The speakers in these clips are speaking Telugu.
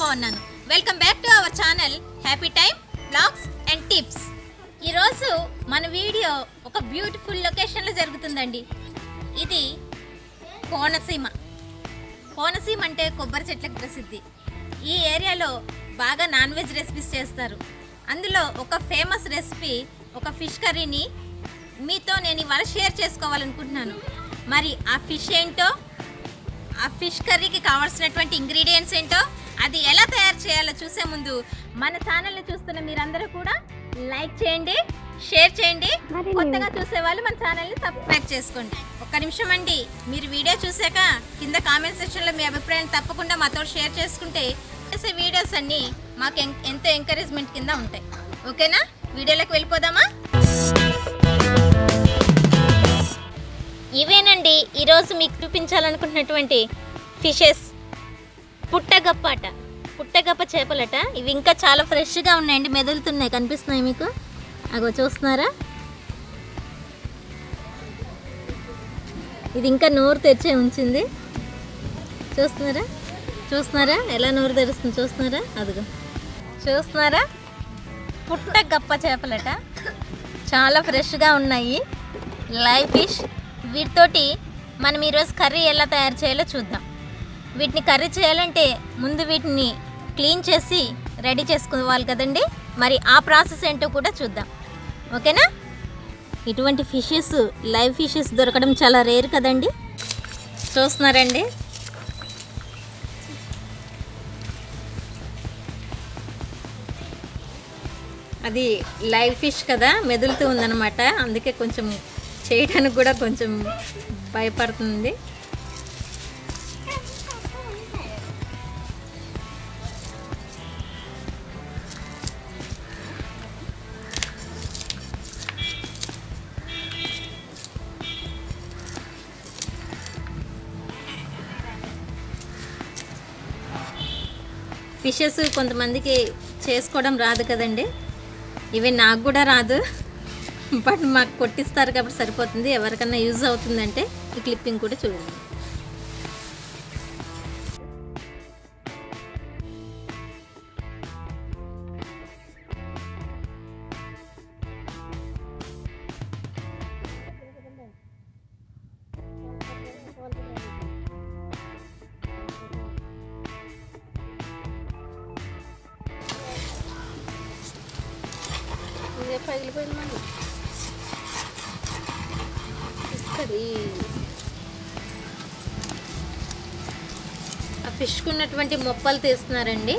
బాగున్నాను welcome back to our channel happy time blogs and tips ఈరోజు మన వీడియో ఒక బ్యూటిఫుల్ లొకేషన్లో జరుగుతుందండి ఇది కోనసీమ కోనసీమ అంటే కొబ్బరి చెట్లకు ప్రసిద్ధి ఈ ఏరియాలో బాగా నాన్ వెజ్ రెసిపీస్ చేస్తారు అందులో ఒక ఫేమస్ రెసిపీ ఒక ఫిష్ కర్రీని మీతో నేను ఇవాళ షేర్ చేసుకోవాలనుకుంటున్నాను మరి ఆ ఫిష్ ఏంటో ఆ ఫిష్ కర్రీకి కావాల్సినటువంటి ఇంగ్రీడియంట్స్ ఏంటో అది ఎలా తయారు చేయాలో చూసే ముందు మన ఛానల్ని చూస్తున్న మీరందరూ కూడా లైక్ చేయండి షేర్ చేయండి కొత్తగా చూసే వాళ్ళు మన ఛానల్ని సబ్స్క్రైబ్ చేసుకోండి ఒక్క నిమిషం అండి మీరు వీడియో చూసాక కింద కామెంట్ సెక్షన్లో మీ అభిప్రాయం తప్పకుండా మాతో షేర్ చేసుకుంటే చేసే వీడియోస్ అన్నీ మాకు ఎం- ఎంతో ఎంకరేజ్మెంట్ కింద ఉంటాయి ఓకేనా వీడియోలోకి వెళ్ళిపోదామా ఇవేనండి ఈరోజు మీకు చూపించాలనుకుంటున్నటువంటి ఫిషెస్ పుట్టగప్పట పుట్టగప్ప చేపలట ఇవి ఇంకా చాలా ఫ్రెష్గా ఉన్నాయండి మెదులుతున్నాయి కనిపిస్తున్నాయి మీకు అగో చూస్తున్నారా ఇది ఇంకా నోరు తెరిచే ఉంచింది చూస్తున్నారా చూస్తున్నారా ఎలా నోరు తెరుస్తుంది చూస్తున్నారా అదిగో చూస్తున్నారా పుట్టగప్ప చేపలట చాలా ఫ్రెష్గా ఉన్నాయి లైవ్ ఫిష్ వీటితోటి మనం ఈరోజు కర్రీ ఎలా తయారు చేయాలో చూద్దాం వీటిని కర్రీ చేయాలంటే ముందు వీటిని క్లీన్ చేసి రెడీ చేసుకోవాలి కదండి మరి ఆ ప్రాసెస్ ఏంటో కూడా చూద్దాం ఓకేనా ఇటువంటి ఫిషెస్ లైవ్ ఫిషెస్ దొరకడం చాలా రేర్ కదండి చూస్తున్నారండి అది లైవ్ ఫిష్ కదా మెదులుతూ ఉందన్నమాట అందుకే కొంచెం చేయడానికి కూడా కొంచెం భయపడుతుంది ఫిషెస్ కొంతమందికి చేసుకోవడం రాదు కదండి ఇవి నాకు కూడా రాదు బట్ మాకు కొట్టిస్తారు కాబట్టి సరిపోతుంది ఎవరికన్నా యూజ్ అవుతుందంటే ఈ క్లిప్పింగ్ కూడా చూడండి ఇదే పగిలిపోయింది మళ్ళీ ఇస్తుంది ఆ ఫిష్కి ఉన్నటువంటి మొప్పలు తీస్తున్నారండి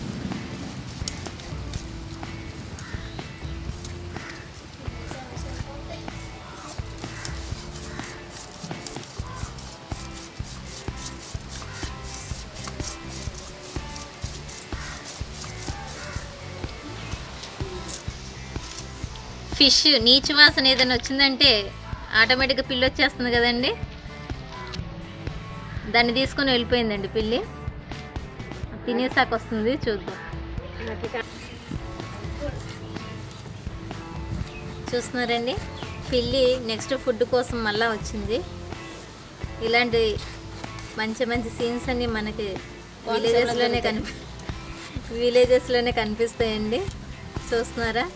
ఫిష్ నీచు వాసన ఏదైనా వచ్చిందంటే ఆటోమేటిక్గా పిల్లి వచ్చేస్తుంది కదండి దాన్ని తీసుకొని వెళ్ళిపోయిందండి పిల్లి తినేసాక వస్తుంది చూద్దాం చూస్తున్నారండి పిల్లి నెక్స్ట్ ఫుడ్ కోసం మళ్ళా వచ్చింది ఇలాంటి మంచి మంచి సీన్స్ అన్ని మనకి విలేజెస్లోనే కనిపి విలేజెస్లోనే కనిపిస్తాయండి చూస్తున్నారా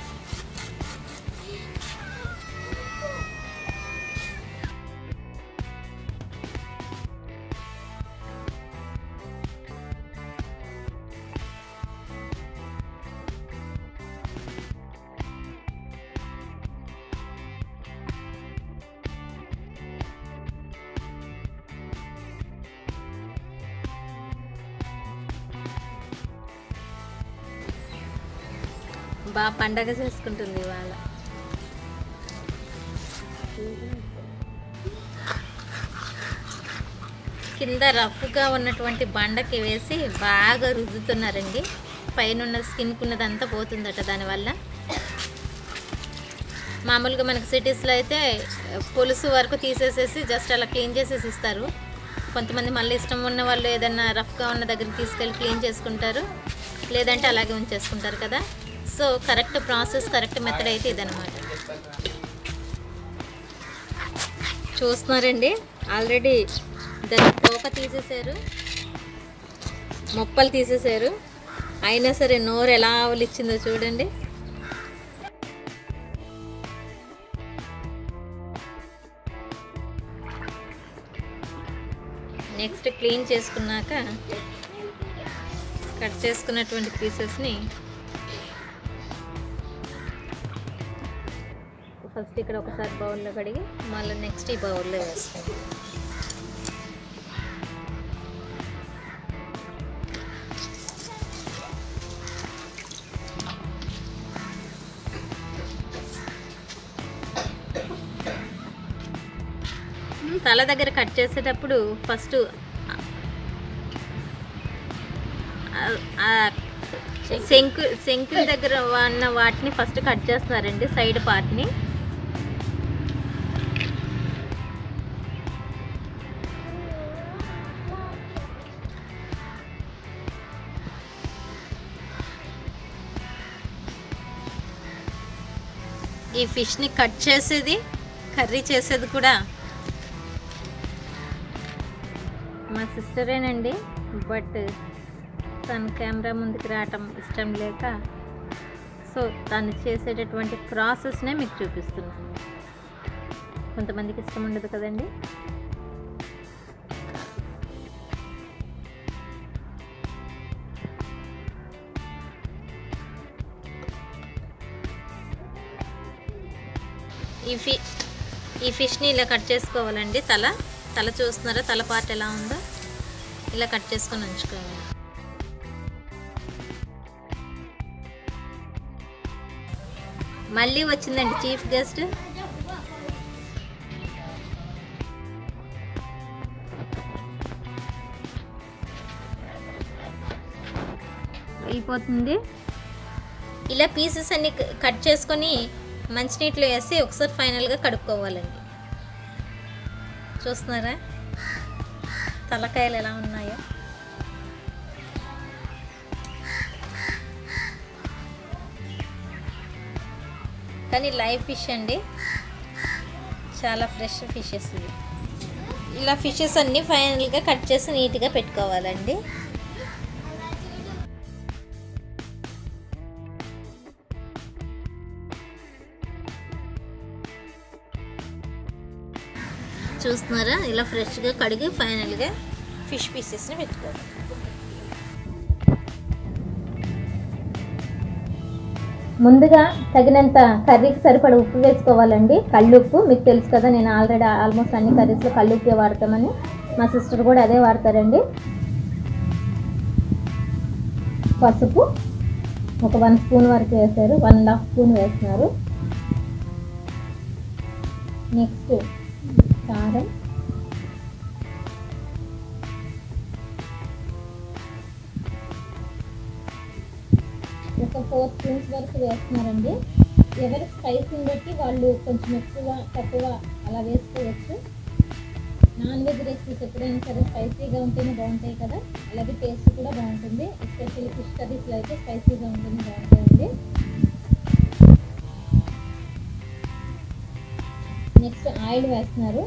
బాగా పండగ చేసుకుంటుంది ఇవాళ కింద రఫ్గా ఉన్నటువంటి బండకి వేసి బాగా రుద్దుతున్నారండి పైన ఉన్న స్కిన్కి ఉన్నదంతా పోతుందట దానివల్ల మామూలుగా మనకి సిటీస్లో అయితే పులుసు వరకు తీసేసేసి జస్ట్ అలా క్లీన్ చేసేసి ఇస్తారు కొంతమంది మళ్ళీ ఇష్టం ఉన్న వాళ్ళు ఏదన్నా రఫ్గా ఉన్న దగ్గరికి తీసుకెళ్ళి క్లీన్ చేసుకుంటారు లేదంటే అలాగే ఉంచేసుకుంటారు కదా so correct process correct method అయితే ఇదనమాట చూస్తున్నారండి ఆల్రెడీ దాని తోక తీసేశారు మొప్పలు తీసేశారు అయినా సరే నోరు ఎలా ఆవలిచ్చిందో చూడండి నెక్స్ట్ క్లీన్ చేసుకున్నాక కట్ చేసుకున్నటువంటి పీసెస్ని ఫస్ట్ ఇక్కడ ఒకసారి బౌల్లో కడిగి మళ్ళీ నెక్స్ట్ ఈ బౌల్లో వేస్తాం తల దగ్గర కట్ చేసేటప్పుడు ఫస్ట్ శంకు శంకుల దగ్గర ఉన్న వాటిని ఫస్ట్ కట్ చేస్తున్నారండి సైడ్ పార్ట్ని ఈ ఫిష్ని కట్ చేసేది కర్రీ చేసేది కూడా మా సిస్టరేనండి బట్ తను కెమెరా ముందుకు రావటం ఇష్టం లేక సో తను చేసేటటువంటి ప్రాసెస్నే మీకు చూపిస్తున్నాను కొంతమందికి ఇష్టం ఉండదు కదండి ఈ ఫి ఈ ఫిష్ని ఇలా కట్ చేసుకోవాలండి తల తల చూస్తున్నారా తల పార్ట్ ఎలా ఉందో ఇలా కట్ చేసుకొని ఉంచుకోవాలి మళ్ళీ వచ్చిందండి చీఫ్ గెస్ట్ అయిపోతుంది ఇలా పీసెస్ అన్ని క- కట్ చేసుకొని మంచినీటిలో వేసి ఒకసారి ఫైనల్గా కడుక్కోవాలండి చూస్తున్నారా తలకాయలు ఎలా ఉన్నాయో కానీ లైవ్ ఫిష్ అండి చాలా ఫ్రెష్ ఫిషెస్ ఇవి ఇలా ఫిషెస్ అన్నీ ఫైనల్గా కట్ చేసి నీట్గా పెట్టుకోవాలండి చూస్తున్నారా ఇలా ఫ్రెష్గా కడిగి ఫైనల్గా ఫిష్ పీసెస్ని పెట్టుకోవాలి ముందుగా తగినంత కర్రీకి సరిపడ ఉప్పు వేసుకోవాలండి కళ్ళుప్పు మీకు తెలుసు కదా నేను ఆల్రెడీ ఆల్మోస్ట్ అన్ని కర్రీస్లో కళ్ళుప్పే వాడతామని మా సిస్టర్ కూడా అదే వాడతారండి పసుపు ఒక వన్ స్పూన్ వరకు వేసారు వన్ అండ్ హాఫ్ స్పూన్ వేస్తున్నారు నెక్స్ట్ కారం ఒక ఫోర్ స్పూన్స్ వరకు వేస్తున్నారండి ఎవరి స్పైసీని బట్టి వాళ్ళు కొంచెం ఎక్కువ తక్కువ అలా వేసుకోవచ్చు నాన్ వెజ్ రెసిపీస్ ఎప్పుడైనా సరే స్పైసీగా ఉంటేనే బాగుంటాయి కదా అలాగే టేస్ట్ కూడా బాగుంటుంది ఎస్పెషల్లీ ఫిష్ కర్రీస్లో అయితే స్పైసీగా ఉంటుంది బాగుంటాయండి నెక్స్ట్ ఆయిల్ వేస్తున్నారు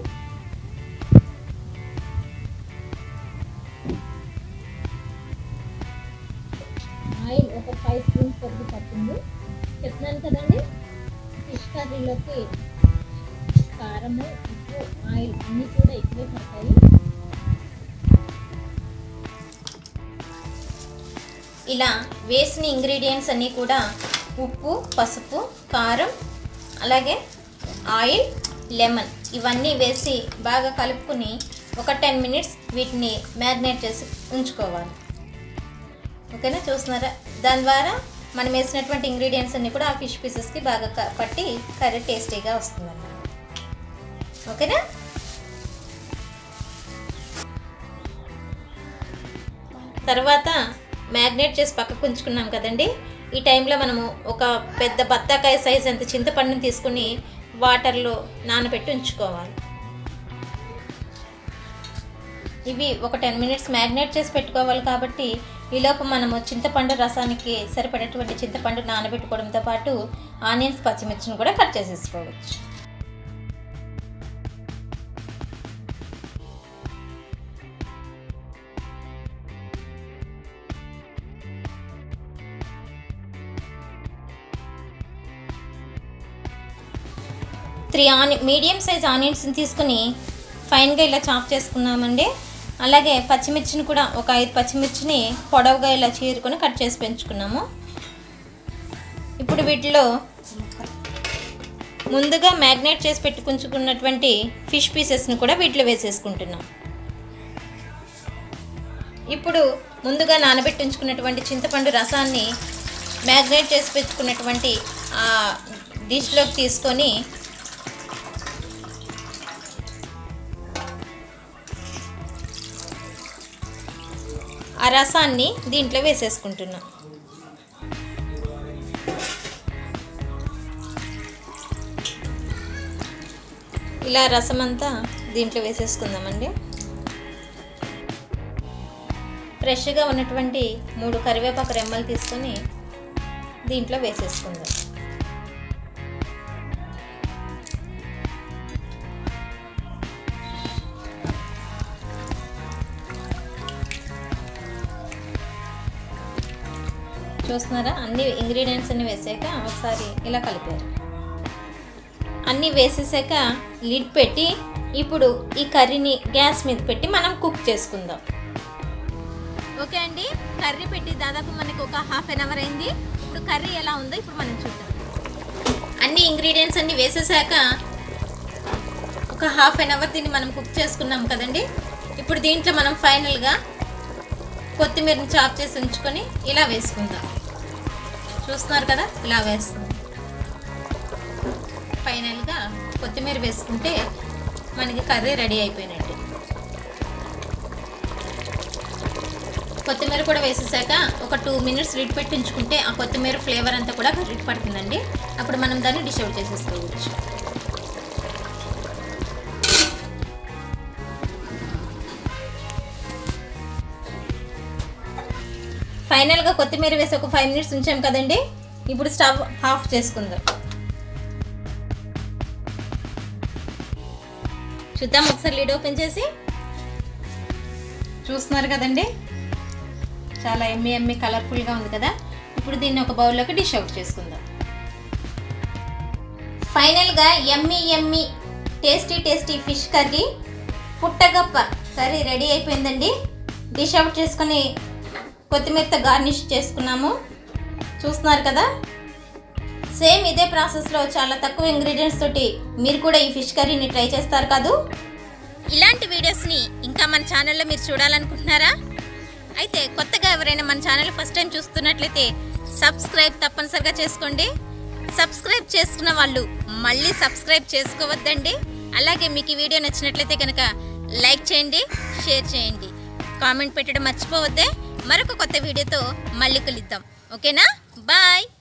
ఆయిల్ ఒక ఫైవ్ స్పూన్స్ వరకు పడుతుంది చెప్తున్నాను కదండి ఫిష్ కర్రీలోకి కారము ఉప్పు ఆయిల్ అన్నీ కూడా ఎక్కువే పడతాయి ఇలా వేసిన ఇంగ్రీడియంట్స్ అన్నీ కూడా ఉప్పు పసుపు కారం అలాగే ఆయిల్ లెమన్ ఇవన్నీ వేసి బాగా కలుపుకుని ఒక టెన్ మినిట్స్ వీటిని మ్యారినేట్ చేసి ఉంచుకోవాలి ఓకేనా చూస్తున్నారా దాని ద్వారా మనం వేసినటువంటి ఇంగ్రీడియంట్స్ అన్నీ కూడా ఆ ఫిష్ పీసెస్కి బాగా క- పట్టి కర్రీ టేస్టీగా వస్తుంది ఓకేనా తర్వాత మ్యాగ్నేట్ చేసి పక్కకు ఉంచుకున్నాం కదండి ఈ టైంలో మనము ఒక పెద్ద బత్తాకాయ సైజ్ అంత చింతపండుని తీసుకుని వాటర్లో నానబెట్టి ఉంచుకోవాలి ఇవి ఒక టెన్ మినిట్స్ మ్యాగ్నేట్ చేసి పెట్టుకోవాలి కాబట్టి ఈలోపు మనము చింతపండు రసానికి సరిపడేటువంటి చింతపండు నానబెట్టుకోవడంతో పాటు ఆనియన్స్ పచ్చిమిర్చిని కూడా కట్ చేసేసుకోవచ్చు త్రీ ఆని మీడియం సైజ్ ఆనియన్స్ని తీసుకుని ఫైన్గా ఇలా చాప్ చేసుకున్నామండి అలాగే పచ్చిమిర్చిని కూడా ఒక ఐదు పచ్చిమిర్చిని పొడవుగా ఇలా చీరుకొని కట్ చేసి పెంచుకున్నాము ఇప్పుడు వీటిలో ముందుగా మ్యాగ్నేట్ చేసి పెట్టుకుంచుకున్నటువంటి ఫిష్ పీసెస్ని కూడా వీటిలో వేసేసుకుంటున్నాం ఇప్పుడు ముందుగా నానబెట్టి ఉంచుకున్నటువంటి చింతపండు రసాన్ని మ్యాగ్నేట్ చేసి పెట్టుకున్నటువంటి ఆ డిష్లోకి తీసుకొని ఆ రసాన్ని దీంట్లో వేసేసుకుంటున్నాం ఇలా రసం అంతా దీంట్లో వేసేసుకుందామండి ఫ్రెష్గా ఉన్నటువంటి మూడు కరివేపాకు రెమ్మలు తీసుకొని దీంట్లో వేసేసుకుందాం చూస్తున్నారా అన్ని ఇంగ్రీడియంట్స్ అన్ని వేసాక ఒకసారి ఇలా కలిపారు అన్నీ వేసేసాక లిడ్ పెట్టి ఇప్పుడు ఈ కర్రీని గ్యాస్ మీద పెట్టి మనం కుక్ చేసుకుందాం ఓకే అండి కర్రీ పెట్టి దాదాపు మనకు ఒక హాఫ్ అన్ అవర్ అయింది ఇప్పుడు కర్రీ ఎలా ఉందో ఇప్పుడు మనం చూద్దాం అన్ని ఇంగ్రీడియంట్స్ అన్ని వేసేసాక ఒక హాఫ్ అన్ అవర్ దీన్ని మనం కుక్ చేసుకున్నాం కదండి ఇప్పుడు దీంట్లో మనం ఫైనల్గా కొత్తిమీరని చాప్ చేసి ఉంచుకొని ఇలా వేసుకుందాం చూస్తున్నారు కదా ఇలా వేస్తుంది ఫైనల్గా కొత్తిమీర వేసుకుంటే మనకి కర్రీ రెడీ అయిపోయినట్టు కొత్తిమీర కూడా వేసేసాక ఒక టూ మినిట్స్ లిడ్ పెట్టి ఉంచుకుంటే ఆ కొత్తిమీర ఫ్లేవర్ అంతా కూడా కర్రీకి పడుతుందండి అప్పుడు మనం దాన్ని డిష్ అవుట్ చేసేసుకోవచ్చు ఫైనల్గా కొత్తిమీర వేసి ఒక ఫైవ్ మినిట్స్ ఉంచాం కదండి ఇప్పుడు స్టవ్ ఆఫ్ చేసుకుందాం చూద్దాం ఒకసారి లిడ్ ఓపెన్ చేసి చూస్తున్నారు కదండి చాలా ఎమ్మి ఎమ్మి కలర్ఫుల్గా ఉంది కదా ఇప్పుడు దీన్ని ఒక బౌల్లోకి డిష్ అవుట్ చేసుకుందాం ఫైనల్గా yummy yummy tasty tasty fish curry పుట్టగప్ప కర్రీ రెడీ అయిపోయిందండి డిష్ అవుట్ చేసుకొని కొత్తిమీరతో గార్నిష్ చేసుకున్నాము చూస్తున్నారు కదా సేమ్ ఇదే ప్రాసెస్లో చాలా తక్కువ ఇంగ్రీడియంట్స్ తోటి మీరు కూడా ఈ ఫిష్ కర్రీని ట్రై చేస్తారు కాదు ఇలాంటి వీడియోస్ని ఇంకా మన ఛానల్లో మీరు చూడాలనుకుంటున్నారా అయితే కొత్తగా ఎవరైనా మన ఛానల్ ఫస్ట్ టైం చూస్తున్నట్లయితే సబ్స్క్రైబ్ తప్పనిసరిగా చేసుకోండి సబ్స్క్రైబ్ చేసుకున్న వాళ్ళు మళ్ళీ సబ్స్క్రైబ్ చేసుకోవద్దండి అలాగే మీకు ఈ వీడియో నచ్చినట్లయితే కనుక లైక్ చేయండి షేర్ చేయండి కామెంట్ పెట్టడం మర్చిపోవద్దే మరొక కొత్త వీడియోతో మళ్ళీ కలుద్దాం ఓకేనా బాయ్